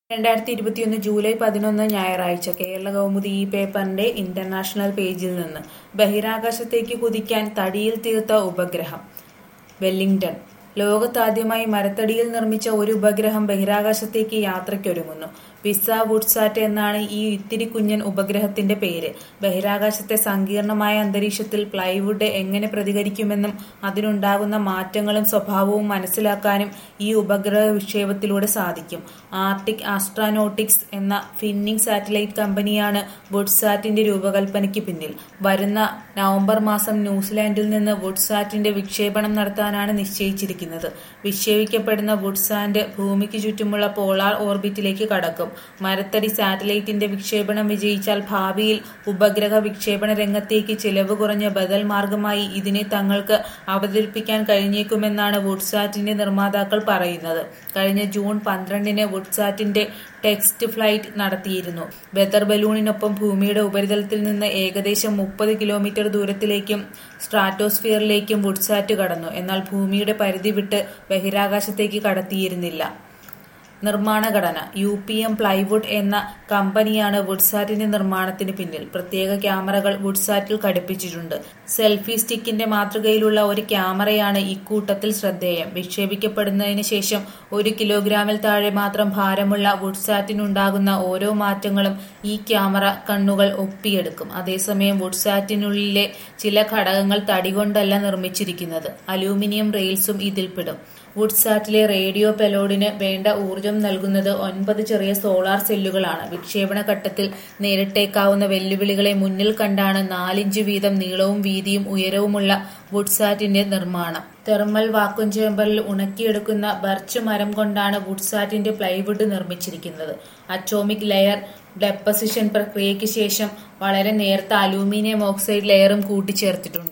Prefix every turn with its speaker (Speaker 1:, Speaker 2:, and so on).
Speaker 1: രണ്ടായിരത്തി ഇരുപത്തിയൊന്ന് ജൂലൈ പതിനൊന്ന് ഞായറാഴ്ച കേരള കൗമുദി ഈ പേപ്പറിന്റെ ഇന്റർനാഷണൽ പേജിൽ നിന്ന് ബഹിരാകാശത്തേക്ക് കുതിക്കാൻ തടിയിൽ തീർത്ത ഉപഗ്രഹം വെല്ലിംഗ്ടൺ ലോകത്താദ്യമായി മരത്തടിയിൽ നിർമ്മിച്ച ഒരു ഉപഗ്രഹം ബഹിരാകാശത്തേക്ക് യാത്രയ്ക്കൊരുങ്ങുന്നു പിസ വുഡ്സാറ്റ് എന്നാണ് ഈ ഇത്തിരി കുഞ്ഞൻ ഉപഗ്രഹത്തിന്റെ പേര് ബഹിരാകാശത്തെ സങ്കീർണമായ അന്തരീക്ഷത്തിൽ പ്ലൈവുഡ് എങ്ങനെ പ്രതികരിക്കുമെന്നും അതിനുണ്ടാകുന്ന മാറ്റങ്ങളും സ്വഭാവവും മനസ്സിലാക്കാനും ഈ ഉപഗ്രഹ വിക്ഷേപത്തിലൂടെ സാധിക്കും ആർട്ടിക് ആസ്ട്രാനോട്ടിക്സ് എന്ന ഫിന്നിംഗ് സാറ്റലൈറ്റ് കമ്പനിയാണ് വുഡ്സാറ്റിന്റെ രൂപകൽപ്പനയ്ക്ക് പിന്നിൽ വരുന്ന നവംബർ മാസം ന്യൂസിലാൻഡിൽ നിന്ന് വുഡ്സാറ്റിന്റെ വിക്ഷേപണം നടത്താനാണ് നിശ്ചയിച്ചിരിക്കുന്നത് വിക്ഷേപിക്കപ്പെടുന്ന വുഡ്സാറ്റ് ഭൂമിക്ക് ചുറ്റുമുള്ള പോളാർ ഓർബിറ്റിലേക്ക് കടക്കും മരത്തടി സാറ്റലൈറ്റിന്റെ വിക്ഷേപണം വിജയിച്ചാൽ ഭാവിയിൽ ഉപഗ്രഹ വിക്ഷേപണ രംഗത്തേക്ക് ചിലവ് കുറഞ്ഞ ബദൽ മാർഗമായി ഇതിനെ തങ്ങൾക്ക് അവതരിപ്പിക്കാൻ കഴിഞ്ഞേക്കുമെന്നാണ് വുഡ്സാറ്റിന്റെ നിർമ്മാതാക്കൾ പറയുന്നത് കഴിഞ്ഞ ജൂൺ പന്ത്രണ്ടിന് വുഡ്സാറ്റിന്റെ ടെക്സ്റ്റ് ഫ്ലൈറ്റ് നടത്തിയിരുന്നു വെതർ ബലൂണിനൊപ്പം ഭൂമിയുടെ ഉപരിതലത്തിൽ നിന്ന് ഏകദേശം മുപ്പത് കിലോമീറ്റർ ദൂരത്തിലേക്കും സ്ട്രാറ്റോസ്ഫിയറിലേക്കും വുഡ്സാറ്റ് കടന്നു എന്നാൽ ഭൂമിയുടെ പരിധി വിട്ട് ബഹിരാകാശത്തേക്ക് കടത്തിയിരുന്നില്ല നിർമ്മാണ ഘടന യു പി എം പ്ലൈവുഡ് എന്ന കമ്പനിയാണ് വുഡ്സാറ്റിന്റെ നിർമ്മാണത്തിന് പിന്നിൽ പ്രത്യേക ക്യാമറകൾ വുഡ്സാറ്റിൽ ഘടിപ്പിച്ചിട്ടുണ്ട് സെൽഫി സ്റ്റിക്കിന്റെ മാതൃകയിലുള്ള ഒരു ക്യാമറയാണ് ഇക്കൂട്ടത്തിൽ ശ്രദ്ധേയം വിക്ഷേപിക്കപ്പെടുന്നതിന് ശേഷം ഒരു കിലോഗ്രാമിൽ താഴെ മാത്രം ഭാരമുള്ള വുഡ്സാറ്റിനുണ്ടാകുന്ന ഓരോ മാറ്റങ്ങളും ഈ ക്യാമറ കണ്ണുകൾ ഒപ്പിയെടുക്കും അതേസമയം വുഡ്സാറ്റിനുള്ളിലെ ചില ഘടകങ്ങൾ തടികൊണ്ടല്ല നിർമ്മിച്ചിരിക്കുന്നത് അലൂമിനിയം റെയിൽസും ഇതിൽപ്പെടും വുഡ്സാറ്റിലെ റേഡിയോ പെലോഡിന് വേണ്ട ഊർജം നൽകുന്നത് ഒൻപത് ചെറിയ സോളാർ സെല്ലുകളാണ് വിക്ഷേപണ ഘട്ടത്തിൽ നേരിട്ടേക്കാവുന്ന വെല്ലുവിളികളെ മുന്നിൽ കണ്ടാണ് നാലിഞ്ച് വീതം നീളവും വീതിയും ഉയരവുമുള്ള വുഡ്സാറ്റിന്റെ നിർമ്മാണം തെർമൽ വാക്വം ചേമ്പറിൽ ഉണക്കിയെടുക്കുന്ന ബർച്ച് മരം കൊണ്ടാണ് വുഡ്സാറ്റിന്റെ പ്ലൈവുഡ് നിർമ്മിച്ചിരിക്കുന്നത് അറ്റോമിക് ലെയർ ഡെപ്പസിഷൻ പ്രക്രിയയ്ക്ക് ശേഷം വളരെ നേർത്ത അലൂമിനിയം ഓക്സൈഡ് ലെയറും കൂട്ടിച്ചേർത്തിട്ടുണ്ട്